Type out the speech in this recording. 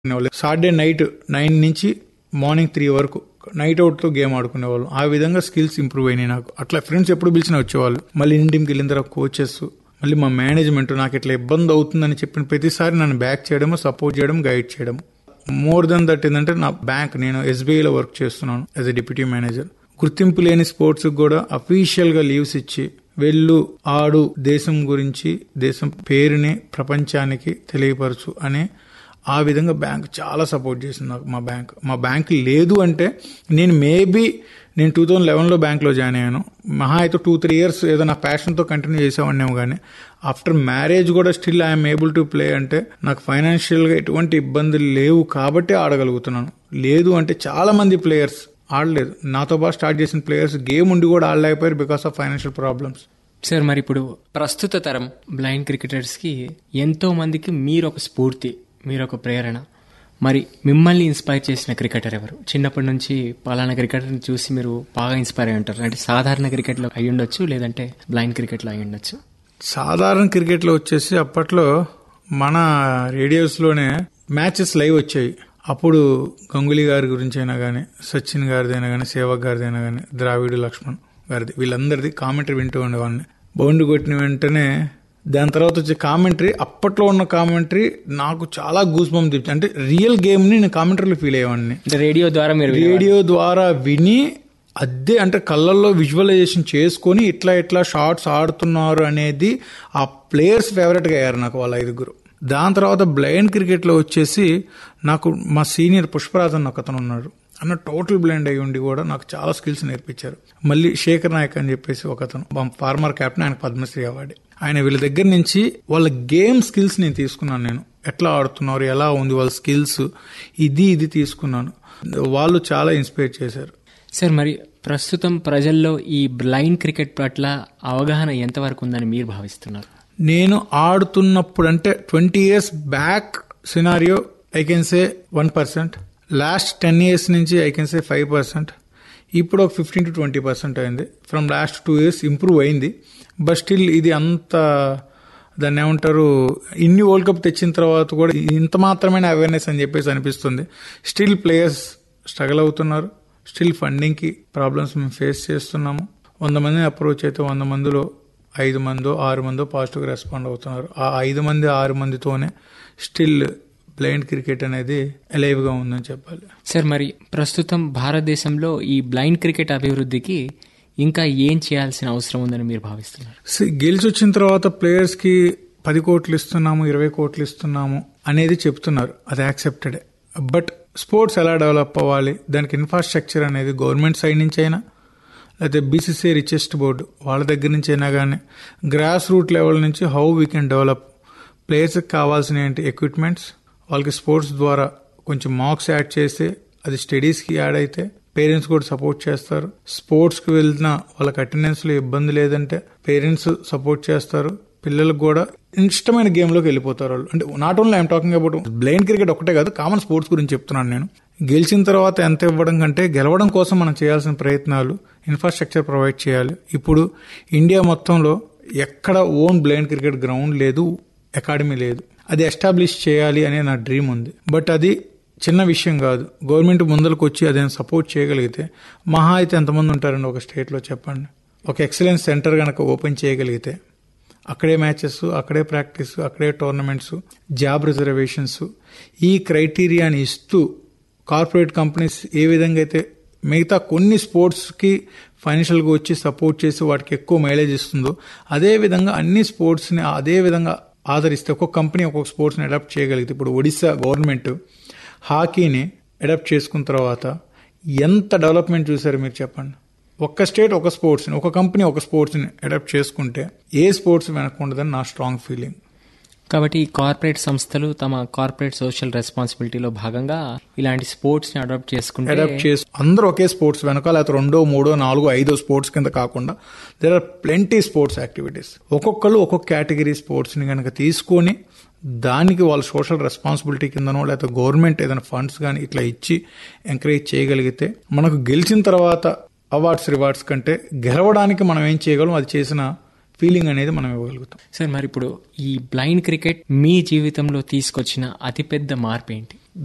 ఆడుకునేవాళ్ళు Saturday night nine నుంచి morning three వరకు night out తో గేమ్ ఆడుకునేవాళ్ళు ఆ విధంగా స్కిల్స్ ఇంప్రూవ్ అయినాయి నాకు అట్లా ఫ్రెండ్స్ ఎప్పుడు పిలిచినా వచ్చేవాళ్ళు మళ్ళీ ఇంటి టీంకి వెళ్ళిన తర్వాత కోచెస్ మళ్ళీ మా మేనేజ్మెంట్ నాకు ఇట్లా ఇబ్బంది అవుతుందని చెప్పిన ప్రతిసారి నన్ను బ్యాక్ చేయడం సపోర్ట్ చేయడం గైడ్ చేయడం మోర్ దెన్ దట్ ఏంటంటే నా బ్యాంక్ నేను ఎస్బీఐలో వర్క్ చేస్తున్నాను యాజ్ ఎ డిప్యూటీ మేనేజర్ గుర్తింపు లేని స్పోర్ట్స్ కూడా అఫీషియల్ గా లీవ్స్ ఇచ్చి వెళ్ళు ఆడు దేశం గురించి దేశం పేరుని ప్రపంచానికి తెలియపరచు అనే ఆ విధంగా బ్యాంక్ చాలా సపోర్ట్ చేసింది నాకు మా బ్యాంక్ మా బ్యాంక్ లేదు అంటే నేను మేబీ నేను టూ థౌజండ్ లెవెన్లో బ్యాంక్లో జాయిన్ అయ్యాను మహా అయితే టూ త్రీ ఇయర్స్ ఏదో నా ప్యాషన్తో కంటిన్యూ చేసేవాడినేమో కానీ ఆఫ్టర్ మ్యారేజ్ కూడా still I'm able to play అంటే నాకు ఫైనాన్షియల్గా ఎటువంటి ఇబ్బందులు లేవు కాబట్టి ఆడగలుగుతున్నాను లేదు అంటే చాలా మంది ప్లేయర్స్ ఆడలేదు నాతో పాటు స్టార్ట్ చేసిన ప్లేయర్స్ గేమ్ ఉండి కూడా ఆడలేకపోయారు because of financial problems sir మరి ఇప్పుడు ప్రస్తుత తరం బ్లైండ్ క్రికెటర్స్ కి ఎంతో మందికి మీరు ఒక స్ఫూర్తి మీరు ఒక ప్రేరణ మరి మిమ్మల్ని ఇన్స్పైర్ చేసిన క్రికెటర్ ఎవరు చిన్నప్పటి నుంచి పలానా క్రికెటర్ని చూసి మీరు బాగా ఇన్స్పైర్ అయి ఉంటారు అంటే సాధారణ క్రికెట్లో అయి ఉండొచ్చు లేదంటే బ్లైండ్ క్రికెట్లో అయి ఉండొచ్చు సాధారణ క్రికెట్లో వచ్చేసి అప్పట్లో మన రేడియోస్లోనే మ్యాచెస్ లైవ్ వచ్చాయి అప్పుడు గంగులీ గారి గురించి అయినా కానీ సచిన్ గారిదైనా కానీ సేవక్ గారిదైనా కానీ ద్రావిడు లక్ష్మణ్ గారిది వీళ్ళందరిది కామెంటరీ వింటూ ఉండేవాడిని బౌండ్ కొట్టిన వెంటనే దాని తర్వాత వచ్చే కామెంటరీ అప్పట్లో ఉన్న కామెంటరీ నాకు చాలా గూస్ బంప్ తెచ్చి అంటే రియల్ గేమ్ ని నేను కామెంటరీలో ఫీల్ అయ్యేవాడిని అంటే రేడియో ద్వారా మీరు వినేవారు. రేడియో ద్వారా విని అదే అంటే కళ్ళల్లో విజువలైజేషన్ చేసుకొని ఇట్లా ఇట్లా షార్ట్స్ ఆడుతున్నారు అనేది ఆ ప్లేయర్స్ ఫేవరెట్ గా అయ్యారు నాకు వాళ్ళ ఐదుగురు దాని తర్వాత బ్లైండ్ క్రికెట్ లో వచ్చేసి నాకు మా సీనియర్ పుష్పరాజ్ అన్న ఒకతను ఉన్నాడు అన్న టోటల్ బ్లైండ్ అయి ఉండి కూడా నాకు చాలా స్కిల్స్ నేర్పించారు మళ్ళీ శేఖర్ నాయక్ అని చెప్పేసి ఒకతను మా ఫార్మర్ కెప్టెన్ ఆయన పద్మశ్రీ అవార్డు ఆయన వీళ్ళ దగ్గర నుంచి వాళ్ళ గేమ్ స్కిల్స్ నేను తీసుకున్నాను నేను ఎట్లా ఆడుతున్నారు ఎలా ఉంది వాళ్ళ స్కిల్స్ ఇది ఇది తీసుకున్నాను వాళ్ళు చాలా ఇన్స్పైర్ చేశారు సార్ మరి ప్రస్తుతం ప్రజల్లో ఈ బ్లైండ్ క్రికెట్ పట్ల అవగాహన ఎంతవరకు ఉందని మీరు భావిస్తున్నారు నేను ఆడుతున్నప్పుడు అంటే twenty years back scenario I can say one percent last ten years నుంచి I can say five percent ఇప్పుడు ఒక ఫిఫ్టీన్ టు ట్వంటీ పర్సెంట్ అయింది from last two years improve అయింది బట్ స్టిల్ ఇది అంత దాన్ని ఏమంటారు ఇన్ని వరల్డ్ కప్ తెచ్చిన తర్వాత కూడా ఇంత మాత్రమైన అవేర్నెస్ అని చెప్పేసి అనిపిస్తుంది స్టిల్ ప్లేయర్స్ స్ట్రగల్ అవుతున్నారు స్టిల్ ఫండింగ్కి ప్రాబ్లమ్స్ మేము ఫేస్ చేస్తున్నాము వంద మందిని అప్రోచ్ అయితే వంద మందిలో ఐదు మందో ఆరు మందో పాజిటివ్గా రెస్పాండ్ అవుతున్నారు ఆ ఐదు మంది ఆరు మందితోనే స్టిల్ బ్లైండ్ క్రికెట్ అనేది అలైవ్గా ఉందని చెప్పాలి సార్ మరి ప్రస్తుతం భారతదేశంలో ఈ బ్లైండ్ క్రికెట్ అభివృద్ధికి ఇంకా ఏం చేయాల్సిన అవసరం ఉందని మీరు భావిస్తున్నారు See, గెలిచి వచ్చిన తర్వాత ప్లేయర్స్ కి పది కోట్లు ఇస్తున్నాము ఇరవై కోట్లు ఇస్తున్నాము అనేది చెప్తున్నారు అది యాక్సెప్టెడ్ బట్ స్పోర్ట్స్ ఎలా డెవలప్ అవ్వాలి దానికి ఇన్ఫ్రాస్ట్రక్చర్ అనేది గవర్నమెంట్ సైడ్ నుంచి అయినా లేకపోతే బీసీసీ రిచెస్ట్ బోర్డు వాళ్ళ దగ్గర నుంచి అయినా కానీ గ్రాస్ రూట్ లెవెల్ నుంచి హౌ వీ కెన్ డెవలప్ ప్లేయర్స్కి కావాల్సిన ఏంటి ఎక్విప్మెంట్స్ వాళ్ళకి స్పోర్ట్స్ ద్వారా కొంచెం మార్క్స్ యాడ్ చేస్తే అది స్టడీస్కి యాడ్ అయితే పేరెంట్స్ కూడా సపోర్ట్ చేస్తారు స్పోర్ట్స్కి వెళ్ళిన వాళ్ళకి అటెండెన్స్లో ఇబ్బంది లేదంటే పేరెంట్స్ సపోర్ట్ చేస్తారు పిల్లలకు కూడా ఇష్టమైన గేమ్లోకి వెళ్ళిపోతారు వాళ్ళు అంటే not only I'm talking about blind cricket ఒకటే కాదు కామన్ స్పోర్ట్స్ గురించి చెప్తున్నాను నేను గెలిచిన తర్వాత ఎంత ఇవ్వడం కంటే గెలవడం కోసం మనం చేయాల్సిన ప్రయత్నాలు ఇన్ఫ్రాస్ట్రక్చర్ ప్రొవైడ్ చేయాలి ఇప్పుడు ఇండియా మొత్తంలో ఎక్కడ ఓన్ బ్లైండ్ క్రికెట్ గ్రౌండ్ లేదు అకాడమీ లేదు అది ఎస్టాబ్లిష్ చేయాలి అనే నా డ్రీమ్ ఉంది బట్ అది చిన్న విషయం కాదు గవర్నమెంట్ ముందరకు వచ్చి అదేం సపోర్ట్ చేయగలిగితే మహా అయితే ఎంతమంది ఉంటారండి ఒక స్టేట్లో చెప్పండి ఒక ఎక్సలెన్స్ సెంటర్ కనుక ఓపెన్ చేయగలిగితే అక్కడే మ్యాచెస్ అక్కడే ప్రాక్టీస్ అక్కడే టోర్నమెంట్స్ జాబ్ రిజర్వేషన్స్ ఈ క్రైటీరియాని ఇస్తూ కార్పొరేట్ కంపెనీస్ ఏ విధంగా అయితే మిగతా కొన్ని స్పోర్ట్స్కి ఫైనాన్షియల్గా వచ్చి సపోర్ట్ చేసి వాటికి ఎక్కువ మైలేజ్ ఇస్తుందో అదే విధంగా అన్ని స్పోర్ట్స్ని అదే విధంగా ఆదరిస్తే ఒక్కొక్క కంపెనీ ఒక్కొక్క స్పోర్ట్స్ని అడాప్ట్ చేయగలిగితే ఇప్పుడు ఒడిశా గవర్నమెంట్ హాకీని అడాప్ట్ చేసుకున్న తర్వాత ఎంత డెవలప్మెంట్ చూసారు మీరు చెప్పండి ఒక్క స్టేట్ ఒక స్పోర్ట్స్ని ఒక కంపెనీ ఒక స్పోర్ట్స్ని అడాప్ట్ చేసుకుంటే ఏ స్పోర్ట్స్ వెనక్కుండదని నా స్ట్రాంగ్ ఫీలింగ్ కాబట్టి ఈ కార్పొరేట్ సంస్థలు తమ కార్పొరేట్ సోషల్ రెస్పాన్సిబిలిటీలో భాగంగా ఇలాంటి స్పోర్ట్స్ ని అడాప్ట్ చేసుకుంటే అడాప్ట్ చేసి అందరూ ఒకే స్పోర్ట్స్ వెనక లేకపోతే రెండో మూడో నాలుగో ఐదో స్పోర్ట్స్ కింద కాకుండా there are plenty sports activities ఒక్కొక్కరు ఒక్కొక్క కేటగిరీ స్పోర్ట్స్ని కనుక తీసుకొని దానికి వాళ్ళ సోషల్ రెస్పాన్సిబిలిటీ కిందనో లేకపోతే గవర్నమెంట్ ఏదైనా ఫండ్స్ కానీ ఇట్లా ఇచ్చి ఎంకరేజ్ చేయగలిగితే మనకు గెలిచిన తర్వాత అవార్డ్స్ రివార్డ్స్ కంటే గెలవడానికి మనం ఏం చేయగలం అది చేసిన ఫీలింగ్ అనేది మనం ఇవ్వగలుగుతాం సార్ మరి ఇప్పుడు ఈ బ్లైండ్ క్రికెట్ మీ జీవితంలో తీసుకొచ్చిన అతిపెద్ద మార్పు ఏంటి